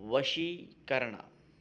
ವಶೀಕರಣ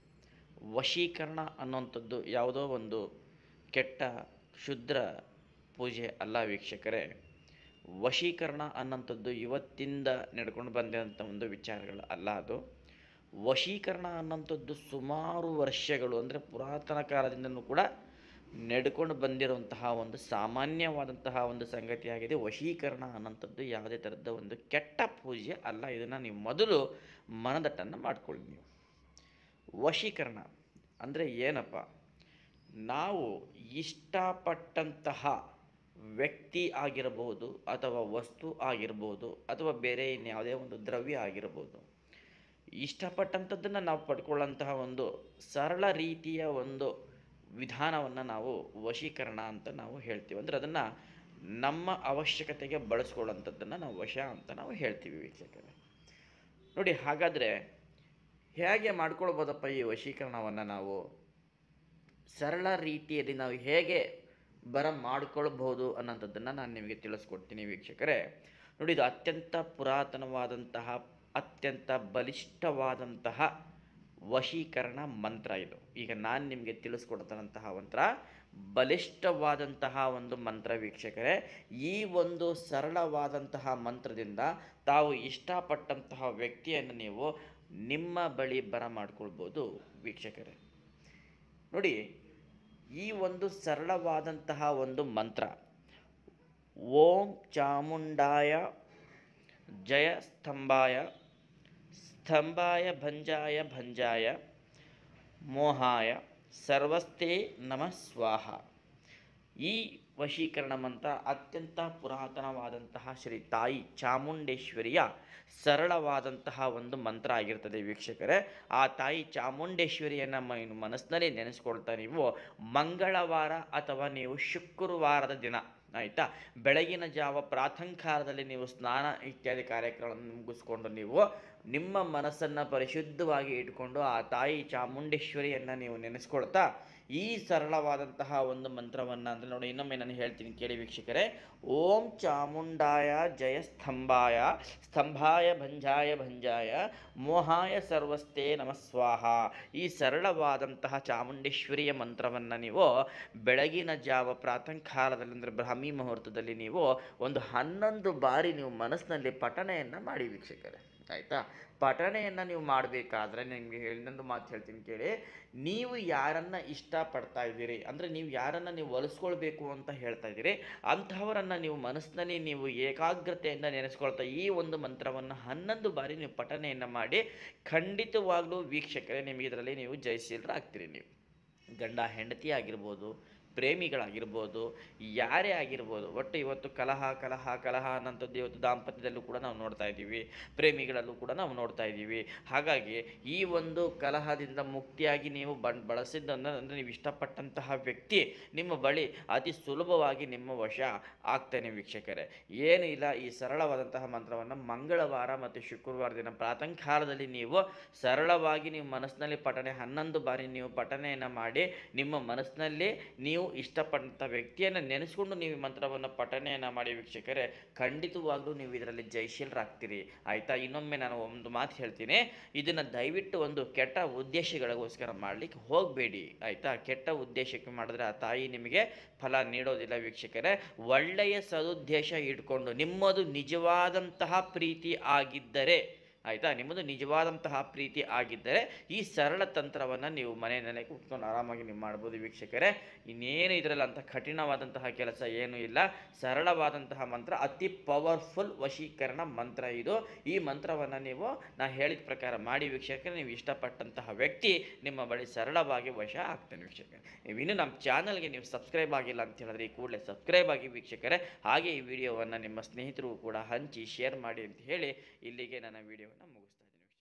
ವಶೀಕರಣ ಅನ್ನುವಂಥದ್ದು ಯಾವುದೋ ಒಂದು ಕೆಟ್ಟ ಕ್ಷುದ್ರ ಪೂಜೆ ಅಲ್ಲ ವೀಕ್ಷಕರೇ ವಶೀಕರಣ ಅನ್ನೋಂಥದ್ದು ಇವತ್ತಿಂದ ನಡ್ಕೊಂಡು ಬಂದಿರೋಂಥ ಒಂದು ವಿಚಾರಗಳು ಅಲ್ಲ ಅದು ವಶೀಕರಣ ಅನ್ನೋಂಥದ್ದು ಸುಮಾರು ವರ್ಷಗಳು ಅಂದರೆ ಪುರಾತನ ಕಾಲದಿಂದನೂ ಕೂಡ ನಡ್ಕೊಂಡು ಬಂದಿರುವಂತಹ ಒಂದು ಸಾಮಾನ್ಯವಾದಂತಹ ಒಂದು ಸಂಗತಿಯಾಗಿದೆ ವಶೀಕರಣ ಅನ್ನೋಂಥದ್ದು ಯಾವುದೇ ಥರದ ಒಂದು ಕೆಟ್ಟ ಪೂಜೆ ಅಲ್ಲ ಇದನ್ನು ನೀವು ಮೊದಲು ಮನದಟ್ಟನ್ನು ಮಾಡ್ಕೊಳ್ಳಿ ನೀವು ವಶೀಕರಣ ಅಂದರೆ ಏನಪ್ಪ ನಾವು ಇಷ್ಟಪಟ್ಟಂತಹ ವ್ಯಕ್ತಿ ಆಗಿರಬಹುದು ಅಥವಾ ವಸ್ತು ಆಗಿರ್ಬೋದು ಅಥವಾ ಬೇರೆ ಇನ್ಯಾವುದೇ ಒಂದು ದ್ರವ್ಯ ಆಗಿರ್ಬೋದು ಇಷ್ಟಪಟ್ಟಂಥದ್ದನ್ನು ನಾವು ಪಡ್ಕೊಳ್ಳೋಂತಹ ಒಂದು ಸರಳ ರೀತಿಯ ಒಂದು ವಿಧಾನವನ್ನು ನಾವು ವಶೀಕರಣ ಅಂತ ನಾವು ಹೇಳ್ತೀವಿ ಅಂದರೆ ಅದನ್ನು ನಮ್ಮ ಅವಶ್ಯಕತೆಗೆ ಬಳಸ್ಕೊಳ್ಳೋಂಥದ್ದನ್ನು ನಾವು ವಶ ಅಂತ ನಾವು ಹೇಳ್ತೀವಿ ವೀಕ್ಷಕರೇ ನೋಡಿ ಹಾಗಾದರೆ ಹೇಗೆ ಮಾಡ್ಕೊಳ್ಬೋದಪ್ಪ ಈ ವಶೀಕರಣವನ್ನು ನಾವು ಸರಳ ರೀತಿಯಲ್ಲಿ ನಾವು ಹೇಗೆ ಬರ ಮಾಡ್ಕೊಳ್ಬಹುದು ಅನ್ನೋಂಥದ್ದನ್ನು ನಾನು ನಿಮಗೆ ತಿಳಿಸ್ಕೊಡ್ತೀನಿ ವೀಕ್ಷಕರೇ ನೋಡಿ ಇದು ಅತ್ಯಂತ ಪುರಾತನವಾದಂತಹ ಅತ್ಯಂತ ಬಲಿಷ್ಠವಾದಂತಹ ವಶೀಕರಣ ಮಂತ್ರ ಇದು ಈಗ ನಾನು ನಿಮಗೆ ತಿಳಿಸ್ಕೊಡ್ತಾನಂತಹ ಮಂತ್ರ ಬಲಿಷ್ಠವಾದಂತಹ ಒಂದು ಮಂತ್ರ ವೀಕ್ಷಕರೇ ಈ ಒಂದು ಸರಳವಾದಂತಹ ಮಂತ್ರದಿಂದ ತಾವು ಇಷ್ಟಪಟ್ಟಂತಹ ವ್ಯಕ್ತಿಯನ್ನು ನೀವು ನಿಮ್ಮ ಬಳಿ ಬರ ಮಾಡ್ಕೊಳ್ಬೋದು ವೀಕ್ಷಕರೇ ನೋಡಿ ಈ ಒಂದು ಸರಳವಾದಂತಹ ಒಂದು ಮಂತ್ರ ಓಂ ಚಾಮುಂಡಾಯ ಜಯ ಸ್ತಂಭಾಯ ಸ್ತಂಭಾಯ ಭಂಜಾಯ ಭಂಜಾಯ ಮೋಹಾಯ ಸರ್ವಸ್ತೆ ನಮಃ ಸ್ವಾಹ ಈ ವಶೀಕರಣ ಮಂತ್ರ ಅತ್ಯಂತ ಪುರಾತನವಾದಂತಹ ಶ್ರೀ ತಾಯಿ ಚಾಮುಂಡೇಶ್ವರಿಯ ಸರಳವಾದಂತಹ ಒಂದು ಮಂತ್ರ ಆಗಿರ್ತದೆ ವೀಕ್ಷಕರೇ ಆ ತಾಯಿ ಚಾಮುಂಡೇಶ್ವರಿಯನ್ನು ಮ ಮನಸ್ಸಿನಲ್ಲಿ ನೆನೆಸ್ಕೊಳ್ತಾ ನೀವು ಮಂಗಳವಾರ ಅಥವಾ ನೀವು ಶುಕ್ರವಾರದ ದಿನ ಆಯಿತಾ ಬೆಳಗಿನ ಜಾವ ಪ್ರಾತಃಕಾಲದಲ್ಲಿ ನೀವು ಸ್ನಾನ ಇತ್ಯಾದಿ ಕಾರ್ಯಕ್ರಮಗಳನ್ನು ಮುಗಿಸ್ಕೊಂಡು ನೀವು ನಿಮ್ಮ ಮನಸ್ಸನ್ನು ಪರಿಶುದ್ಧವಾಗಿ ಇಟ್ಕೊಂಡು ಆ ತಾಯಿ ಚಾಮುಂಡೇಶ್ವರಿಯನ್ನು ನೀವು ನೆನೆಸ್ಕೊಳ್ತಾ ಈ ಸರಳವಾದಂತಹ ಒಂದು ಮಂತ್ರವನ್ನು ಅಂದರೆ ನೋಡಿ ಇನ್ನೊಮ್ಮೆ ನಾನು ಹೇಳ್ತೀನಿ ಕೇಳಿ ವೀಕ್ಷಕರೇ ಓಂ ಚಾಮುಂಡಾಯ ಜಯ ಸ್ತಂಭಾಯ ಸ್ತಂಭಾಯ ಭಂಜಾಯ ಭಂಜಾಯ ಮೋಹಾಯ ಸರ್ವಸ್ತೆ ನಮಸ್ವಾಹ ಈ ಸರಳವಾದಂತಹ ಚಾಮುಂಡೇಶ್ವರಿಯ ಮಂತ್ರವನ್ನು ನೀವು ಬೆಳಗಿನ ಜಾವ ಪ್ರಾತಃಕಾಲದಲ್ಲಿ ಅಂದರೆ ಬ್ರಾಹ್ಮಿ ಮುಹೂರ್ತದಲ್ಲಿ ನೀವು ಒಂದು ಹನ್ನೊಂದು ಬಾರಿ ನೀವು ಮನಸ್ಸಿನಲ್ಲಿ ಪಠಣೆಯನ್ನು ಮಾಡಿ ವೀಕ್ಷಕರೇ ಆಯಿತಾ ಪಠಣೆಯನ್ನು ನೀವು ಮಾಡಬೇಕಾದ್ರೆ ನಿಮಗೆ ಇನ್ನೊಂದು ಮಾತು ಹೇಳ್ತೀನಿ ಕೇಳಿ ನೀವು ಯಾರನ್ನು ಇಷ್ಟಪಡ್ತಾ ಇದ್ದೀರಿ ಅಂದರೆ ನೀವು ಯಾರನ್ನು ನೀವು ಒಲಿಸ್ಕೊಳ್ಬೇಕು ಅಂತ ಹೇಳ್ತಾ ಇದ್ದೀರಿ ಅಂಥವರನ್ನು ನೀವು ಮನಸ್ಸಿನಲ್ಲಿ ನೀವು ಏಕಾಗ್ರತೆಯಿಂದ ನೆನೆಸ್ಕೊಳ್ತಾ ಈ ಒಂದು ಮಂತ್ರವನ್ನು ಹನ್ನೊಂದು ಬಾರಿ ನೀವು ಪಠಣೆಯನ್ನು ಮಾಡಿ ಖಂಡಿತವಾಗ್ಲೂ ವೀಕ್ಷಕರೇ ನಿಮಗೆ ಇದರಲ್ಲಿ ನೀವು ಜಯಶೀಲರಾಗ್ತೀರಿ ನೀವು ಗಂಡ ಹೆಂಡತಿ ಆಗಿರ್ಬೋದು ಪ್ರೇಮಿಗಳಾಗಿರ್ಬೋದು ಯಾರೇ ಆಗಿರ್ಬೋದು ಒಟ್ಟು ಇವತ್ತು ಕಲಹ ಕಲಹ ಕಲಹ ಅನ್ನೋಂಥದ್ದು ಇವತ್ತು ದಾಂಪತ್ಯದಲ್ಲೂ ಕೂಡ ನಾವು ನೋಡ್ತಾ ಇದ್ದೀವಿ ಪ್ರೇಮಿಗಳಲ್ಲೂ ಕೂಡ ನಾವು ನೋಡ್ತಾ ಇದ್ದೀವಿ ಹಾಗಾಗಿ ಈ ಒಂದು ಕಲಹದಿಂದ ಮುಕ್ತಿಯಾಗಿ ನೀವು ಬಣ್ ಬಳಸಿದ್ದನ್ನು ಅಂದರೆ ನೀವು ಇಷ್ಟಪಟ್ಟಂತಹ ವ್ಯಕ್ತಿ ನಿಮ್ಮ ಬಳಿ ಅತಿ ಸುಲಭವಾಗಿ ನಿಮ್ಮ ವಶ ಆಗ್ತಾನೆ ವೀಕ್ಷಕರೇ ಏನು ಇಲ್ಲ ಈ ಸರಳವಾದಂತಹ ಮಂತ್ರವನ್ನು ಮಂಗಳವಾರ ಮತ್ತು ಶುಕ್ರವಾರ ದಿನ ಪ್ರಾತಃಕಾಲದಲ್ಲಿ ನೀವು ಸರಳವಾಗಿ ನೀವು ಮನಸ್ಸಿನಲ್ಲಿ ಪಠಣೆ ಹನ್ನೊಂದು ಬಾರಿ ನೀವು ಪಠಣೆಯನ್ನು ಮಾಡಿ ನಿಮ್ಮ ಮನಸ್ಸಿನಲ್ಲಿ ನೀವು ಇಷ್ಟಪಟ್ಟಂಥ ವ್ಯಕ್ತಿಯನ್ನು ನೆನೆಸ್ಕೊಂಡು ನೀವು ಈ ಮಂತ್ರವನ್ನು ಪಠಣೆಯನ್ನು ಮಾಡಿ ವೀಕ್ಷಕರೇ ಖಂಡಿತವಾಗ್ಲೂ ನೀವು ಇದರಲ್ಲಿ ಜಯಶೀಲರಾಗ್ತೀರಿ ಆಯಿತಾ ಇನ್ನೊಮ್ಮೆ ನಾನು ಒಂದು ಮಾತು ಹೇಳ್ತೀನಿ ಇದನ್ನು ದಯವಿಟ್ಟು ಒಂದು ಕೆಟ್ಟ ಉದ್ದೇಶಗಳಿಗೋಸ್ಕರ ಮಾಡಲಿಕ್ಕೆ ಹೋಗಬೇಡಿ ಆಯಿತಾ ಕೆಟ್ಟ ಉದ್ದೇಶಕ್ಕೆ ಮಾಡಿದ್ರೆ ಆ ತಾಯಿ ನಿಮಗೆ ಫಲ ನೀಡೋದಿಲ್ಲ ವೀಕ್ಷಕರೇ ಒಳ್ಳೆಯ ಸದುದ್ದೇಶ ಇಟ್ಕೊಂಡು ನಿಮ್ಮದು ನಿಜವಾದಂತಹ ಪ್ರೀತಿ ಆಗಿದ್ದರೆ ಆಯಿತಾ ನಿಮ್ಮದು ನಿಜವಾದಂತಹ ಪ್ರೀತಿ ಆಗಿದ್ದರೆ ಈ ಸರಳ ತಂತ್ರವನ್ನು ನೀವು ಮನೆಯಲ್ಲೇ ಕೂತ್ಕೊಂಡು ಆರಾಮಾಗಿ ನೀವು ಮಾಡ್ಬೋದು ವೀಕ್ಷಕರೇ ಇನ್ನೇನು ಇದರಲ್ಲಿ ಅಂಥ ಕಠಿಣವಾದಂತಹ ಕೆಲಸ ಏನೂ ಇಲ್ಲ ಸರಳವಾದಂತಹ ಮಂತ್ರ ಅತಿ ಪವರ್ಫುಲ್ ವಶೀಕರಣ ಮಂತ್ರ ಇದು ಈ ಮಂತ್ರವನ್ನು ನೀವು ನಾ ಹೇಳಿದ ಪ್ರಕಾರ ಮಾಡಿ ವೀಕ್ಷಕರೇ ನೀವು ಇಷ್ಟಪಟ್ಟಂತಹ ವ್ಯಕ್ತಿ ನಿಮ್ಮ ಬಳಿ ಸರಳವಾಗಿ ವಶ ಆಗ್ತಾನೆ ವೀಕ್ಷಕರೇ ನೀವು ಇನ್ನೂ ನಮ್ಮ ಚಾನಲ್ಗೆ ನೀವು ಸಬ್ಸ್ಕ್ರೈಬ್ ಆಗಿಲ್ಲ ಅಂತ ಹೇಳಿದ್ರೆ ಈ ಕೂಡಲೇ ಸಬ್ಸ್ಕ್ರೈಬ್ ಆಗಿ ವೀಕ್ಷಕರೇ ಹಾಗೆ ಈ ವಿಡಿಯೋವನ್ನು ನಿಮ್ಮ ಸ್ನೇಹಿತರು ಕೂಡ ಹಂಚಿ ಶೇರ್ ಮಾಡಿ ಅಂತ ಹೇಳಿ ಇಲ್ಲಿಗೆ ನನ್ನ ವಿಡಿಯೋವನ್ನು ಮುಗಿಸ್ತಾ